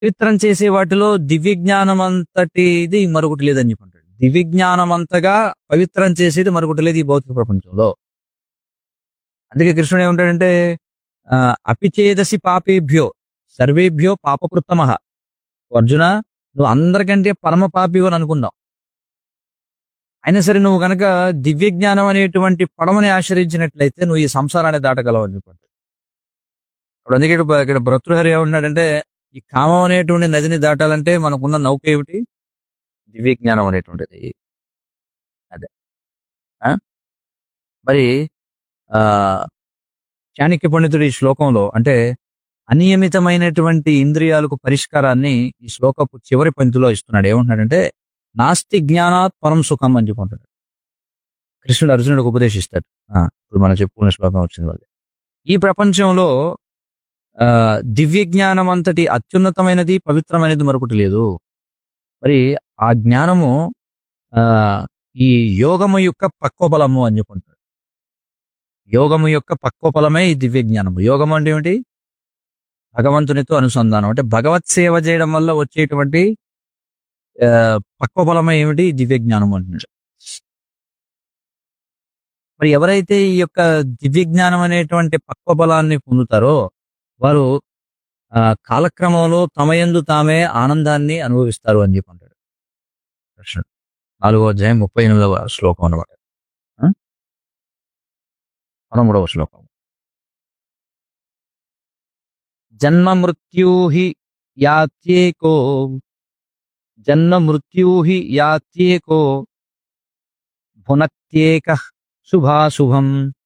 పవిత్రం చేసే వాటిలో దివ్య జ్ఞానం అంతటిది మరొకటి లేదని చెప్పుకుంటాడు దివ్య జ్ఞానం అంతగా పవిత్రం చేసేది మరొకటి లేదు ఈ భౌతిక ప్రపంచంలో అందుకే కృష్ణుడు ఏమంటాడంటే ఆ, అపిచేదసి పాపేభ్యో సర్వేభ్యో పాపకృత్తమ అర్జున నువ్వు అందరికంటే పరమ పాపివు అని అనుకున్నావు అయినా సరే నువ్వు గనక దివ్య జ్ఞానం అనేటువంటి పడమని ఆశ్రయించినట్లయితే నువ్వు ఈ సంసారాన్ని దాటగలవు అని చెప్పండి ఇప్పుడు అందుకే ఇక్కడ ఇక్కడ భర్తృహరి ఏమన్నాడంటే ఈ కామం అనేటువంటి నదిని దాటాలంటే మనకున్న నౌక ఏమిటి దివ్య జ్ఞానం అనేటువంటిది అదే ఆ? మరి ఆ చాణక్య పండితుడు ఈ శ్లోకంలో అంటే అనియమితమైనటువంటి ఇంద్రియాలకు పరిష్కారాన్ని ఈ శ్లోకపు చివరి పంక్తిలో ఇస్తున్నాడు ఏమంటున్నాడంటే నాస్తి జ్ఞానాత్ పరం సుఖం అని చెప్పుకుంటాడు కృష్ణుడు అర్జునుడికి ఉపదేశిస్తాడు ఆ, ఇప్పుడు మనం చెప్పుకునే శ్లోకం వచ్చింది వాళ్ళు ఈ ప్రపంచంలో ఆ దివ్య జ్ఞానం అంతటి అత్యున్నతమైనది పవిత్రమైనది మరొకటి లేదు మరి ఆ జ్ఞానము ఆ ఈ యోగము యొక్క పక్వబలము అని చెప్పుకుంటాడు యోగము యొక్క పక్వఫలమే ఈ దివ్య జ్ఞానము యోగం అంటే ఏమిటి భగవంతునితో అనుసంధానం అంటే భగవత్ సేవ చేయడం వల్ల వచ్చేటువంటి ఆ, పక్వఫలమే ఏమిటి ఈ దివ్య జ్ఞానం అంటున్నాడు మరి ఎవరైతే ఈ యొక్క దివ్య జ్ఞానం అనేటువంటి పక్వబలాన్ని పొందుతారో వారు ఆ, కాలక్రమంలో తమ యందు తామే ఆనందాన్ని అనుభవిస్తారు అని చెప్పి అంటాడు కృష్ణుడు నాలుగో అధ్యాయం ముప్పై ఎనిమిదవ శ్లోకం అనమాట ఆ? పదమూడవ శ్లోకం జన్మ మృత్యూహి యాత్యేకో జన్మ మృత్యూహి యాత్యేకో భునత్యేక శుభాశుభం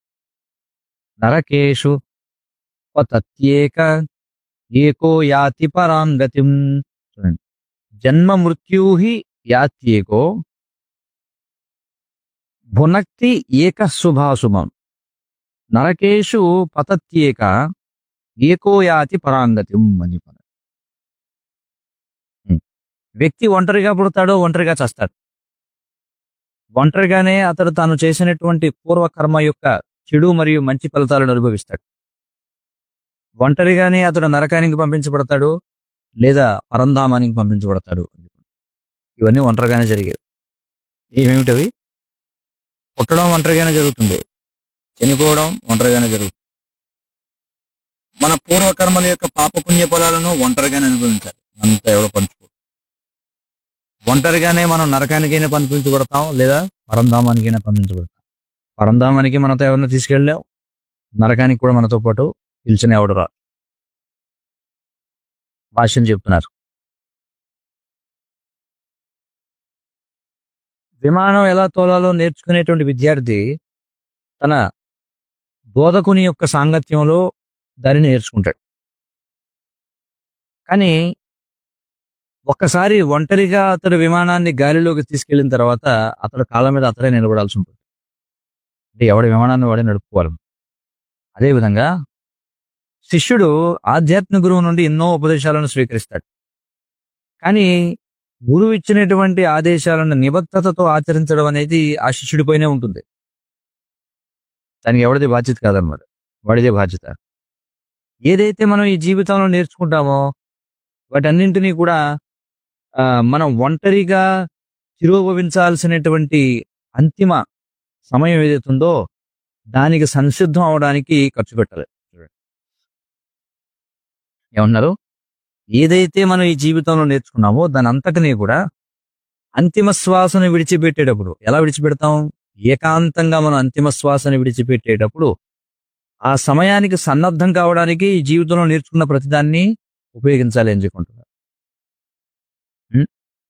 నరకేషు పతత్యేక ఏకో యాతి పరాం గతిం చూడండి జన్మ మృత్యూహి యాత్యేకో భునక్తి ఏక శుభాశుభం నరకేషు పతత్యేక ఏకో యాతి పరాంగతిం అని చెప్పారు ఉం. వ్యక్తి ఒంటరిగా పుడతాడో ఒంటరిగా చస్తాడు ఒంటరిగానే అతడు తాను చేసినటువంటి పూర్వకర్మ యొక్క చెడు మరియు మంచి ఫలితాలను అనుభవిస్తాడు ఒంటరిగానే అతడు నరకానికి పంపించబడతాడు లేదా పరంధామానికి పంపించబడతాడు ఇవన్నీ ఒంటరిగానే జరిగేవి ఏమేమిటవి పుట్టడం ఒంటరిగానే జరుగుతుంది చనిపోవడం ఒంటరిగానే జరుగుతుంది మన పూర్వకర్మల యొక్క పాపపుణ్య ఫలాలను ఒంటరిగానే అనుభవించాలి అంత ఎవడో పంచుకో ఒంటరిగానే మనం నరకానికైనా పంపించబడతాం లేదా పరంధామానికైనా పంపించబడతాం పరంధామానికి మనతో ఎవరిని తీసుకెళ్ళాం నరకానికి కూడా మనతో పాటు పిలిచిన ఎవడు రా భాష్యం చెప్తున్నారు విమానం ఎలా తోలాలో నేర్చుకునేటువంటి విద్యార్థి తన బోధకుని యొక్క సాంగత్యంలో దానిని నేర్చుకుంటాడు కానీ ఒక్కసారి ఒంటరిగా అతడు విమానాన్ని గాలిలోకి తీసుకెళ్లిన తర్వాత అతడు కాళ్ళ మీద అతడే నిలబడాల్సి ఉంటుంది అంటే ఎవడి విమానాన్ని వాడే నడుపుకోవాలి అదేవిధంగా శిష్యుడు ఆధ్యాత్మిక గురువు నుండి ఎన్నో ఉపదేశాలను స్వీకరిస్తాడు కానీ గురువు ఇచ్చినటువంటి ఆదేశాలను నిబద్ధతతో ఆచరించడం అనేది ఆ శిష్యుడిపైనే ఉంటుంది దానికి ఎవరిది బాధ్యత కాదన్నమాట వాడిదే బాధ్యత ఏదైతే మనం ఈ జీవితంలో నేర్చుకుంటామో వాటన్నింటినీ కూడా ఆ, మనం ఒంటరిగా తిరోభవించాల్సినటువంటి అంతిమ సమయం ఏదైతే ఉందో దానికి సంసిద్ధం అవడానికి ఖర్చు పెట్టాలి ఏమన్నారు ఏదైతే మనం ఈ జీవితంలో నేర్చుకున్నామో దాని అంతటినీ కూడా అంతిమ శ్వాసను విడిచిపెట్టేటప్పుడు ఎలా విడిచిపెడతాం ఏకాంతంగా మనం అంతిమ శ్వాసను విడిచిపెట్టేటప్పుడు ఆ సమయానికి సన్నద్ధం కావడానికి ఈ జీవితంలో నేర్చుకున్న ప్రతిదాన్ని ఉపయోగించాలి అని చెప్పుకుంటున్నారు ఉం?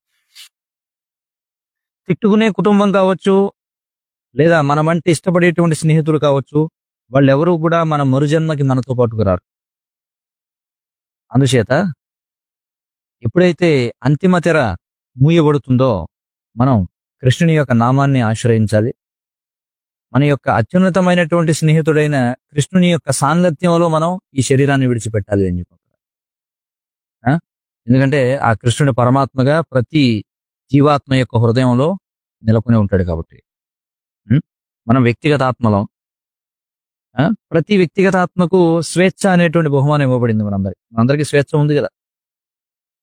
తిట్టుకునే కుటుంబం కావచ్చు లేదా మనమంటే ఇష్టపడేటువంటి స్నేహితులు కావచ్చు వాళ్ళెవరూ కూడా మన మరుజన్మకి మనతో పాటుకు రారు అందుచేత ఎప్పుడైతే అంతిమ తెర మూయబడుతుందో మనం కృష్ణుని యొక్క నామాన్ని ఆశ్రయించాలి మన యొక్క అత్యున్నతమైనటువంటి స్నేహితుడైన కృష్ణుని యొక్క సాంగత్యంలో మనం ఈ శరీరాన్ని విడిచిపెట్టాలి అని చెప్పి ఆ? ఎందుకంటే ఆ కృష్ణుని పరమాత్మగా ప్రతి జీవాత్మ యొక్క హృదయంలో నెలకొని ఉంటాడు కాబట్టి ఉం? మనం వ్యక్తిగత ఆత్మలం ఆ? ప్రతి వ్యక్తిగత ఆత్మకు స్వేచ్ఛ అనేటువంటి బహుమానం ఇవ్వబడింది మనందరికి మనందరికీ స్వేచ్ఛ ఉంది కదా